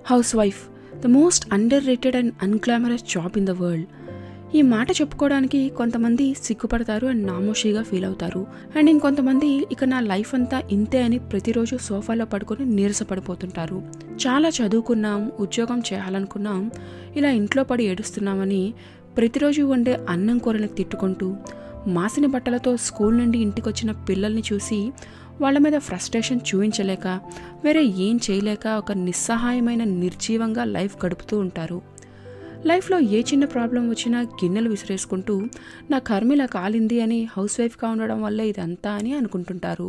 house housewife the most underrated and unglamorous job in the world ఈ మాట చెప్పుకోవడానికి కొంతమంది సిగ్గుపడతారు అండ్ నామోషిగా ఫీల్ అవుతారు అండ్ ఇంకొంతమంది ఇక నా లైఫ్ అంతా ఇంతే అని ప్రతిరోజు సోఫాలో పడుకొని నీరసపడిపోతుంటారు చాలా చదువుకున్నాం ఉద్యోగం చేయాలనుకున్నాం ఇలా ఇంట్లో పడి ఏడుస్తున్నామని ప్రతిరోజు వండే అన్నం కూరని తిట్టుకుంటూ మాసిన బట్టలతో స్కూల్ నుండి ఇంటికి వచ్చిన పిల్లల్ని చూసి వాళ్ళ మీద ఫ్రస్ట్రేషన్ చూపించలేక వేరే ఏం చేయలేక ఒక నిస్సహాయమైన నిర్జీవంగా లైఫ్ గడుపుతూ ఉంటారు లైఫ్లో ఏ చిన్న ప్రాబ్లం వచ్చినా గిన్నెలు విసిరేసుకుంటూ నా కర్మిలా కాలింది అని హౌస్ వైఫ్గా ఉండడం వల్ల ఇదంతా అని అనుకుంటుంటారు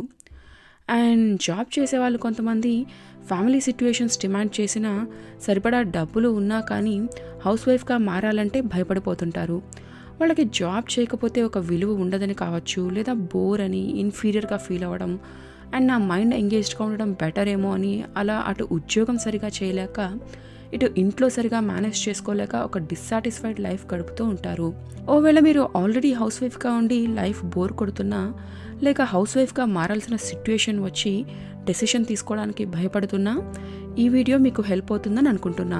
అండ్ జాబ్ చేసే వాళ్ళు కొంతమంది ఫ్యామిలీ సిట్యుయేషన్స్ డిమాండ్ చేసినా సరిపడా డబ్బులు ఉన్నా కానీ హౌస్ వైఫ్గా మారాలంటే భయపడిపోతుంటారు వాళ్ళకి జాబ్ చేయకపోతే ఒక విలువ ఉండదని కావచ్చు లేదా బోర్ అని ఇన్ఫీరియర్గా ఫీల్ అవ్వడం అండ్ నా మైండ్ ఎంగేజ్డ్గా ఉండడం బెటర్ ఏమో అని అలా అటు ఉద్యోగం సరిగా చేయలేక ఇటు ఇంట్లో సరిగా మేనేజ్ చేసుకోలేక ఒక డిస్సాటిస్ఫైడ్ లైఫ్ గడుపుతూ ఉంటారు ఓవేళ మీరు ఆల్రెడీ హౌస్ వైఫ్గా ఉండి లైఫ్ బోర్ కొడుతున్నా లేక హౌస్ వైఫ్గా మారాల్సిన సిట్యుయేషన్ వచ్చి డెసిషన్ తీసుకోవడానికి భయపడుతున్నా ఈ వీడియో మీకు హెల్ప్ అవుతుందని అనుకుంటున్నా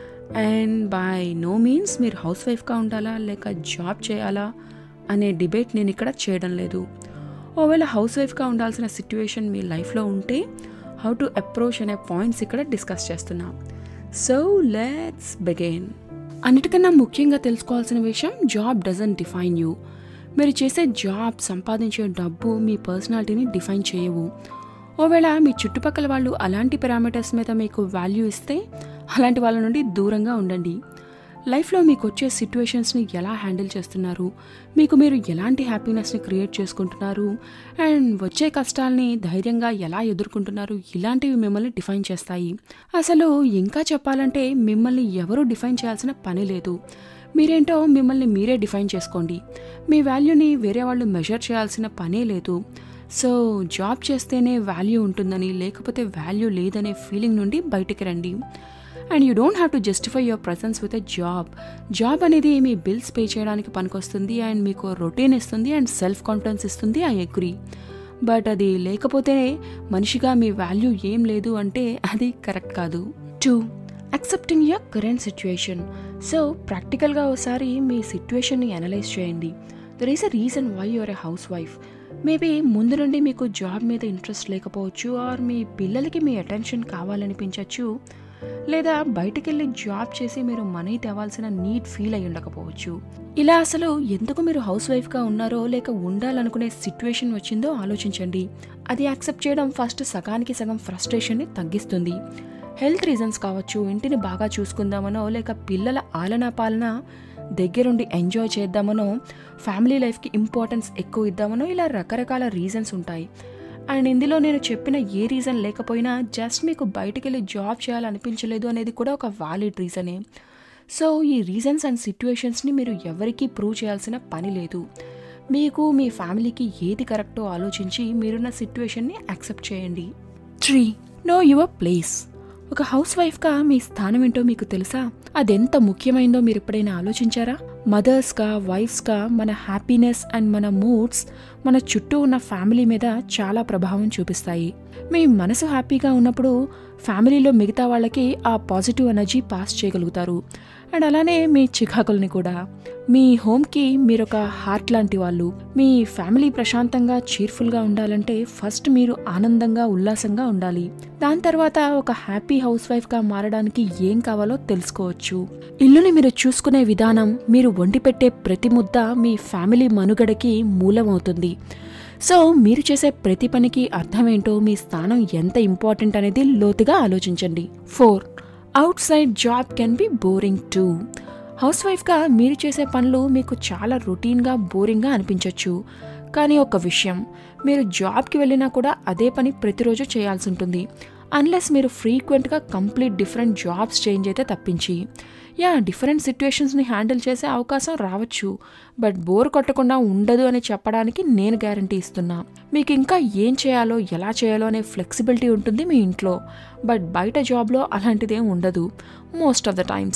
అండ్ బై నో మీన్స్ మీరు హౌస్ వైఫ్గా ఉండాలా లేక జాబ్ చేయాలా అనే డిబేట్ నేను ఇక్కడ చేయడం లేదు ఓవేళ హౌస్ వైఫ్గా ఉండాల్సిన సిట్యుయేషన్ మీ లైఫ్లో ఉంటే హౌ టు అప్రోచ్ అనే పాయింట్స్ ఇక్కడ డిస్కస్ చేస్తున్నా సో లెట్స్ బిగైన్ అన్నిటికన్నా ముఖ్యంగా తెలుసుకోవాల్సిన విషయం జాబ్ డజన్ డిఫైన్ యూ మీరు చేసే జాబ్ సంపాదించే డబ్బు మీ పర్సనాలిటీని డిఫైన్ చేయవు ఓవేళ మీ చుట్టుపక్కల వాళ్ళు అలాంటి పారామీటర్స్ మీద మీకు వాల్యూ ఇస్తే అలాంటి వాళ్ళ నుండి దూరంగా ఉండండి లైఫ్లో మీకు వచ్చే సిట్యుయేషన్స్ని ఎలా హ్యాండిల్ చేస్తున్నారు మీకు మీరు ఎలాంటి హ్యాపీనెస్ని క్రియేట్ చేసుకుంటున్నారు అండ్ వచ్చే కష్టాల్ని ధైర్యంగా ఎలా ఎదుర్కొంటున్నారు ఇలాంటివి మిమ్మల్ని డిఫైన్ చేస్తాయి అసలు ఇంకా చెప్పాలంటే మిమ్మల్ని ఎవరూ డిఫైన్ చేయాల్సిన పని లేదు మీరేంటో మిమ్మల్ని మీరే డిఫైన్ చేసుకోండి మీ వాల్యూని వేరే వాళ్ళు మెజర్ చేయాల్సిన పనే లేదు సో జాబ్ చేస్తేనే వాల్యూ ఉంటుందని లేకపోతే వాల్యూ లేదనే ఫీలింగ్ నుండి బయటికి రండి and you don't have to justify your presence with a job job అనేది మీ బిల్స్ పే చేయడానికి పనికొస్తుంది అండ్ మీకు రొటీన్ ఇస్తుంది అండ్ సెల్ఫ్ కాన్ఫిడెన్స్ ఇస్తుంది ఐ అగ్రీ బట్ అది లేకపోతే మనిషిగా మీ వాల్యూ ఏం లేదు అంటే అది కరెక్ట్ కాదు two accepting your current situation so ప్రాక్టికల్గా ఒకసారి మీ సిచ్యువేషన్ని అనలైజ్ చేయండి there is a reason why you're a housewife maybe ముందు నుండి మీకు జాబ్ మీద ఇంట్రెస్ట్ లేకపోవచ్చు ఆర్ మీ పిల్లలకి మీ అటెన్షన్ కావాలనిపించవచ్చు లేదా బయటకెళ్ళి జాబ్ చేసి మీరు మనీ తేవాల్సిన నీడ్ ఫీల్ అయి ఉండకపోవచ్చు ఇలా అసలు ఎందుకు మీరు హౌస్ వైఫ్గా ఉన్నారో లేక ఉండాలనుకునే సిచ్యువేషన్ వచ్చిందో ఆలోచించండి అది యాక్సెప్ట్ చేయడం ఫస్ట్ సగానికి సగం ఫ్రస్ట్రేషన్ని తగ్గిస్తుంది హెల్త్ రీజన్స్ కావచ్చు ఇంటిని బాగా చూసుకుందామనో లేక పిల్లల ఆలనా పాలన దగ్గరుండి ఎంజాయ్ చేద్దామనో ఫ్యామిలీ లైఫ్కి ఇంపార్టెన్స్ ఎక్కువ ఇద్దామనో ఇలా రకరకాల రీజన్స్ ఉంటాయి అండ్ ఇందులో నేను చెప్పిన ఏ రీజన్ లేకపోయినా జస్ట్ మీకు బయటికి వెళ్ళి జాబ్ చేయాలనిపించలేదు అనేది కూడా ఒక వ్యాలిడ్ రీజనే సో ఈ రీజన్స్ అండ్ సిట్యుయేషన్స్ని మీరు ఎవరికీ ప్రూవ్ చేయాల్సిన పని లేదు మీకు మీ ఫ్యామిలీకి ఏది కరెక్టో ఆలోచించి మీరున్న సిట్యుయేషన్ని యాక్సెప్ట్ చేయండి త్రీ నో యువర్ ప్లేస్ ఒక హౌస్ వైఫ్గా మీ స్థానం ఏంటో మీకు తెలుసా అదెంత ముఖ్యమైందో మీరు ఎప్పుడైనా ఆలోచించారా మదర్స్గా వైఫ్స్గా మన హ్యాపీనెస్ అండ్ మన మూడ్స్ మన చుట్టూ ఉన్న ఫ్యామిలీ మీద చాలా ప్రభావం చూపిస్తాయి మీ మనసు హ్యాపీగా ఉన్నప్పుడు ఫ్యామిలీలో మిగతా వాళ్ళకి ఆ పాజిటివ్ ఎనర్జీ పాస్ చేయగలుగుతారు అండ్ అలానే మీ చికాకుల్ని కూడా మీ హోమ్కి మీరు ఒక హార్ట్ లాంటి వాళ్ళు మీ ఫ్యామిలీ ప్రశాంతంగా చీర్ఫుల్గా ఉండాలంటే ఫస్ట్ మీరు ఆనందంగా ఉల్లాసంగా ఉండాలి దాని తర్వాత ఒక హ్యాపీ హౌస్ వైఫ్గా మారడానికి ఏం కావాలో తెలుసుకోవచ్చు ఇల్లుని మీరు చూసుకునే విధానం మీరు వండి పెట్టే ప్రతి ముద్ద మీ ఫ్యామిలీ మనుగడకి మూలమవుతుంది సో మీరు చేసే ప్రతి పనికి అర్థమేంటో మీ స్థానం ఎంత ఇంపార్టెంట్ అనేది లోతుగా ఆలోచించండి four outside job can be boring too house వైఫ్గా మీరు చేసే పనులు మీకు చాలా రొటీన్గా బోరింగ్గా అనిపించవచ్చు కానీ ఒక విషయం మీరు జాబ్కి వెళ్ళినా కూడా అదే పని ప్రతిరోజు చేయాల్సి ఉంటుంది అన్లెస్ మీరు ఫ్రీక్వెంట్గా కంప్లీట్ డిఫరెంట్ జాబ్స్ చేంజ్ అయితే తప్పించి యా డిఫరెంట్ సిట్యుయేషన్స్ని హ్యాండిల్ చేసే అవకాశం రావచ్చు బట్ బోర్ కొట్టకుండా ఉండదు అని చెప్పడానికి నేను గ్యారంటీ ఇస్తున్నా మీకు ఇంకా ఏం చేయాలో ఎలా చేయాలో అనే ఫ్లెక్సిబిలిటీ ఉంటుంది మీ ఇంట్లో బట్ బయట జాబ్లో అలాంటిదేం ఉండదు మోస్ట్ ఆఫ్ ద టైమ్స్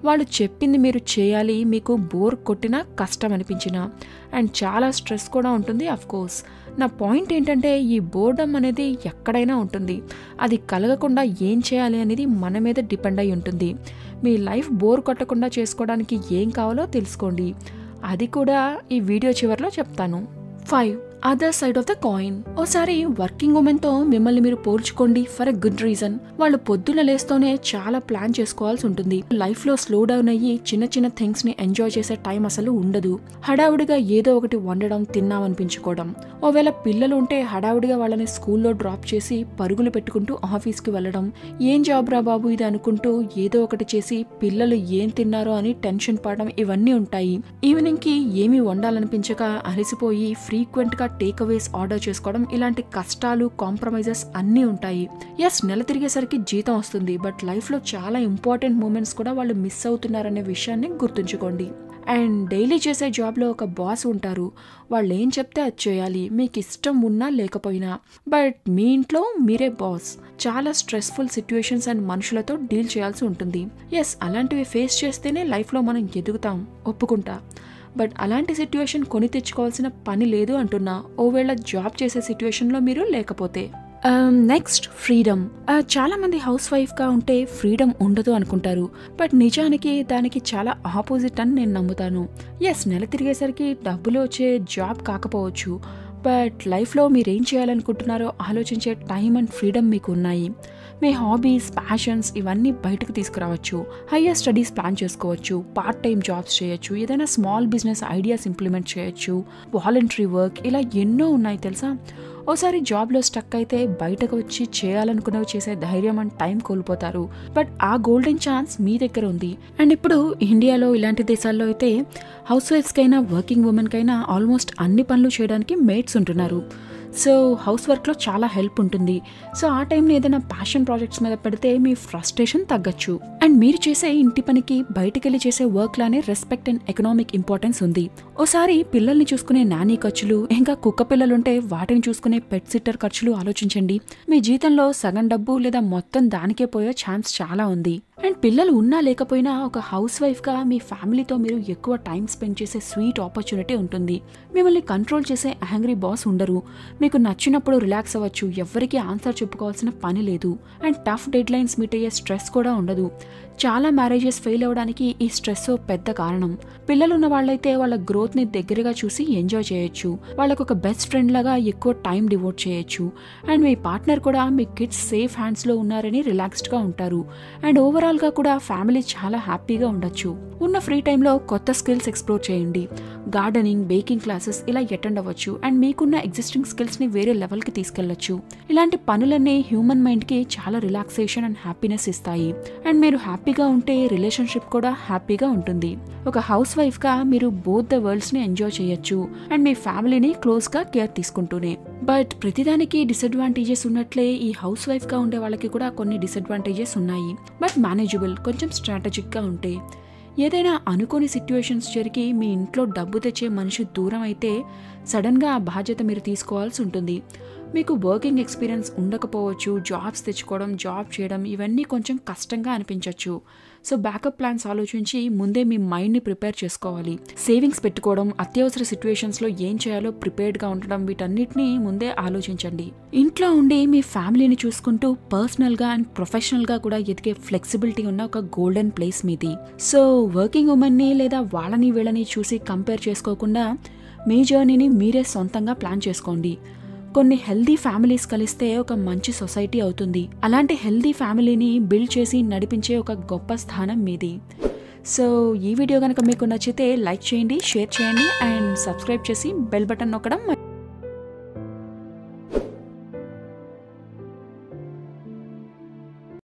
వాళ్ళు చెప్పింది మీరు చేయాలి మీకు బోర్ కొట్టినా కష్టం అనిపించినా అండ్ చాలా స్ట్రెస్ కూడా ఉంటుంది అఫ్ కోర్స్ నా పాయింట్ ఏంటంటే ఈ బోర్డమ్ అనేది ఎక్కడైనా ఉంటుంది అది కలగకుండా ఏం చేయాలి అనేది మన మీద డిపెండ్ అయి ఉంటుంది మీ లైఫ్ బోర్ కొట్టకుండా చేసుకోవడానికి ఏం కావాలో తెలుసుకోండి అది కూడా ఈ వీడియో చివరిలో చెప్తాను five other side of the coin ఓసారి వర్కింగ్ ఉమెన్ తో మిమ్మల్ని మీరు పోల్చుకోండి ఫర్ ఎ గుడ్ రీజన్ వాళ్ళు పొద్దున లేస్తూనే చాలా ప్లాన్ చేసుకోవాల్సి ఉంటుంది లైఫ్ లో స్లో డౌన్ అయ్యి చిన్న చిన్న థింగ్స్ ని ఎంజాయ్ చేసే టైం అసలు ఉండదు హడావుడిగా ఏదో ఒకటి వండడం తిన్నామనిపించుకోవడం ఒకవేళ పిల్లలు ఉంటే హడావుడిగా వాళ్ళని స్కూల్లో డ్రాప్ చేసి పరుగులు పెట్టుకుంటూ ఆఫీస్కి వెళ్ళడం ఏం జాబ్ రా బాబు ఇది అనుకుంటూ ఏదో ఒకటి చేసి పిల్లలు ఏం తిన్నారో అని టెన్షన్ పడడం ఇవన్నీ ఉంటాయి ఈవినింగ్ కి ఏమి వండాలనిపించక అలసిపోయి ఫ్రీక్వెంట్ గా టేక్ అవేస్ ఆర్డర్ చేసుకోవడం ఇలాంటి కష్టాలు కాంప్రమైజెస్ అన్నీ ఉంటాయి ఎస్ నెల తిరిగేసరికి జీతం వస్తుంది బట్ లైఫ్ లో చాలా ఇంపార్టెంట్ మూమెంట్స్ కూడా వాళ్ళు మిస్ అవుతున్నారనే విషయాన్ని గుర్తుంచుకోండి అండ్ డైలీ చేసే జాబ్లో ఒక బాస్ ఉంటారు వాళ్ళు ఏం చెప్తే అది చేయాలి మీకు ఇష్టం ఉన్నా లేకపోయినా బట్ మీ ఇంట్లో మీరే బాస్ చాలా స్ట్రెస్ఫుల్ సిచ్యువేషన్స్ అండ్ మనుషులతో డీల్ చేయాల్సి ఉంటుంది ఎస్ అలాంటివి ఫేస్ చేస్తేనే లైఫ్లో మనం ఎదుగుతాం ఒప్పుకుంటా బట్ అలాంటి సిచ్యువేషన్ కొని తెచ్చుకోవాల్సిన పని లేదు అంటున్నా ఓవేళ జాబ్ చేసే సిచ్యువేషన్లో మీరు లేకపోతే నెక్స్ట్ ఫ్రీడమ్ చాలా మంది హౌస్ వైఫ్ గా ఉంటే ఫ్రీడమ్ ఉండదు అనుకుంటారు బట్ నిజానికి దానికి చాలా ఆపోజిట్ అని నేను నమ్ముతాను ఎస్ నెల తిరిగేసరికి డబ్బులు వచ్చే జాబ్ కాకపోవచ్చు బట్ లైఫ్లో మీరు ఏం చేయాలనుకుంటున్నారో ఆలోచించే టైం అండ్ ఫ్రీడమ్ మీకు ఉన్నాయి మీ హాబీస్ ప్యాషన్స్ ఇవన్నీ బయటకు తీసుకురావచ్చు హయ్యర్ స్టడీస్ ప్లాన్ చేసుకోవచ్చు పార్ట్ టైం జాబ్స్ చేయొచ్చు ఏదైనా స్మాల్ బిజినెస్ ఐడియాస్ ఇంప్లిమెంట్ చేయొచ్చు వాలంటరీ వర్క్ ఇలా ఎన్నో ఉన్నాయి తెలుసా ఓసారి జాబ్లో స్టక్ అయితే బయటకు వచ్చి చేయాలనుకున్నవి చేసే ధైర్యం అండ్ టైం కోల్పోతారు బట్ ఆ గోల్డెన్ ఛాన్స్ మీ దగ్గర ఉంది అండ్ ఇప్పుడు ఇండియాలో ఇలాంటి దేశాల్లో అయితే హౌస్ వైఫ్స్కైనా వర్కింగ్ ఉమెన్కైనా ఆల్మోస్ట్ అన్ని పనులు చేయడానికి మేట్స్ ఉంటున్నారు సో హౌస్ వర్క్లో చాలా హెల్ప్ ఉంటుంది సో ఆ టైంలో ఏదైనా ప్యాషన్ ప్రాజెక్ట్స్ మీద పెడితే మీ ఫ్రస్ట్రేషన్ తగ్గచ్చు అండ్ మీరు చేసే ఇంటి పనికి బయటకెళ్ళి చేసే వర్క్ లానే రెస్పెక్ట్ అండ్ ఎకనామిక్ ఇంపార్టెన్స్ ఉంది ఓసారి పిల్లల్ని చూసుకునే నానీ ఖర్చులు ఇంకా కుక్క పిల్లలుంటే వాటిని చూసుకునే పెట్ సిట్టర్ ఖర్చులు ఆలోచించండి మీ జీతంలో సగం డబ్బు లేదా మొత్తం దానికే పోయే ఛాన్స్ చాలా ఉంది అండ్ పిల్లలు ఉన్నా లేకపోయినా ఒక హౌస్ వైఫ్గా మీ ఫ్యామిలీతో మీరు ఎక్కువ టైం స్పెండ్ చేసే స్వీట్ ఆపర్చునిటీ ఉంటుంది మిమ్మల్ని కంట్రోల్ చేసే యాంగ్రీ బాస్ ఉండరు మీకు నచ్చినప్పుడు రిలాక్స్ అవ్వచ్చు ఎవరికి ఆన్సర్ చెప్పుకోవాల్సిన పని లేదు and tough deadlines meet అయ్యే స్ట్రెస్ కూడా ఉండదు చాలా మ్యారేజెస్ ఫెయిల్ అవ్వడానికి ఈ స్ట్రెస్ పెద్ద కారణం పిల్లలు ఉన్న వాళ్ళైతే వాళ్ళ గ్రోత్ ని దగ్గరగా చూసి ఎంజాయ్ చేయొచ్చు వాళ్ళకు ఒక బెస్ట్ ఫ్రెండ్ లాగా ఎక్కువ టైం డివోట్ చేయొచ్చు అండ్ మీ పార్ట్నర్ కూడా మీ కిడ్స్ సేఫ్ హ్యాండ్స్ లో ఉన్నారని రిలాక్స్డ్ గా ఉంటారు అండ్ ఓవరాల్ గా కూడా ఫ్యామిలీ చాలా హ్యాపీగా ఉండొచ్చు ఉన్న ఫ్రీ టైంలో కొత్త స్కిల్స్ ఎక్స్ప్లోర్ చేయండి గార్డెనింగ్ బేకింగ్ క్లాసెస్ ఇలా అటెండ్ అవ్వచ్చు అండ్ మీకున్న ఎగ్జిస్టింగ్ స్కిల్స్ ని వేరే లెవెల్ కి తీసుకెళ్లొచ్చు ఇలాంటి పనులన్నీ హ్యూమన్ మైండ్ కి చాలా రిలాక్సేషన్ అండ్ హ్యాపీనెస్ ఇస్తాయి అండ్ మీరు హ్యాపీగా ఉంటే రిలేషన్షిప్ కూడా హ్యాపీగా ఉంటుంది ఒక హౌస్ వైఫ్ గా మీరు బోత్ ద వరల్డ్స్ ని ఎంజాయ్ చేయొచ్చు అండ్ మీ ఫ్యామిలీని క్లోజ్ గా కేర్ తీసుకుంటూనే బట్ ప్రతిదానికి డిసడ్వాంటేజెస్ ఉన్నట్లే ఈ హౌస్ వైఫ్ గా ఉండే వాళ్ళకి కూడా కొన్ని డిసడ్వాంటేజెస్ ఉన్నాయి బట్ మేనేజబుల్ కొంచెం స్ట్రాటజిక్ గా ఉంటే ఏదైనా అనుకోని సిట్యువేషన్స్ జరిగి మీ ఇంట్లో డబ్బు తెచ్చే మనిషి దూరం అయితే సడన్గా ఆ బాధ్యత మీరు తీసుకోవాల్సి ఉంటుంది మీకు వర్కింగ్ ఎక్స్పీరియన్స్ ఉండకపోవచ్చు జాబ్స్ తెచ్చుకోవడం జాబ్ చేయడం ఇవన్నీ కొంచెం కష్టంగా అనిపించవచ్చు సో బ్యాకప్ ప్లాన్స్ ఆలోచించి ముందే మీ మైండ్ని ప్రిపేర్ చేసుకోవాలి సేవింగ్స్ పెట్టుకోవడం అత్యవసర సిచ్యువేషన్స్లో ఏం చేయాలో ప్రిపేర్డ్గా ఉండడం వీటన్నిటిని ముందే ఆలోచించండి ఇంట్లో ఉండి మీ ఫ్యామిలీని చూసుకుంటూ పర్సనల్గా అండ్ ప్రొఫెషనల్గా కూడా ఎదిగే ఫ్లెక్సిబిలిటీ ఉన్న ఒక గోల్డెన్ ప్లేస్ మీది సో వర్కింగ్ ఉమెన్ని లేదా వాళ్ళని వీళ్ళని చూసి కంపేర్ చేసుకోకుండా మీ జర్నీని మీరే సొంతంగా ప్లాన్ చేసుకోండి కొన్ని హెల్దీ ఫ్యామిలీస్ కలిస్తే ఒక మంచి సొసైటీ అవుతుంది అలాంటి హెల్దీ ఫ్యామిలీని బిల్డ్ చేసి నడిపించే ఒక గొప్ప స్థానం మీది సో ఈ వీడియో కనుక మీకు నచ్చితే లైక్ చేయండి షేర్ చేయండి అండ్ సబ్స్క్రైబ్ చేసి బెల్ బటన్ నొక్కడం